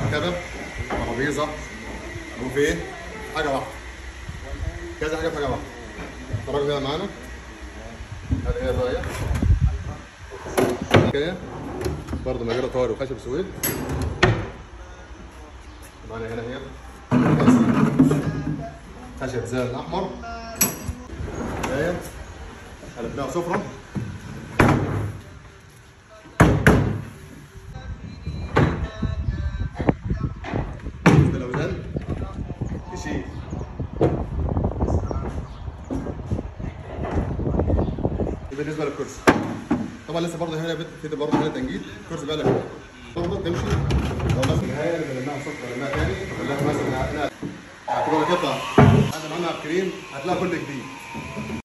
مكتبه ترابيزه بوفيه حاجه واحده كذا حاجه في حاجه واحده اتفرجوا كده معانا هذه هي الرؤيه كده برضه مجرى طوارئ وخشب سويد معانا هنا هي خشب زان احمر اهي قلبناها سفره بالنسبه للاوزان تشيل دي بالنسبه للكرسي طبعا لسه برضه هنا بت- في برضه هنا تنجيد الكرسي بقى لك برضه تمشي لو مثلا النهايه اللي بنلمها صفر لمها تاني خلاها مثلا احنا اعتبر قطع انا معانا كريم هتلاقي كل جديد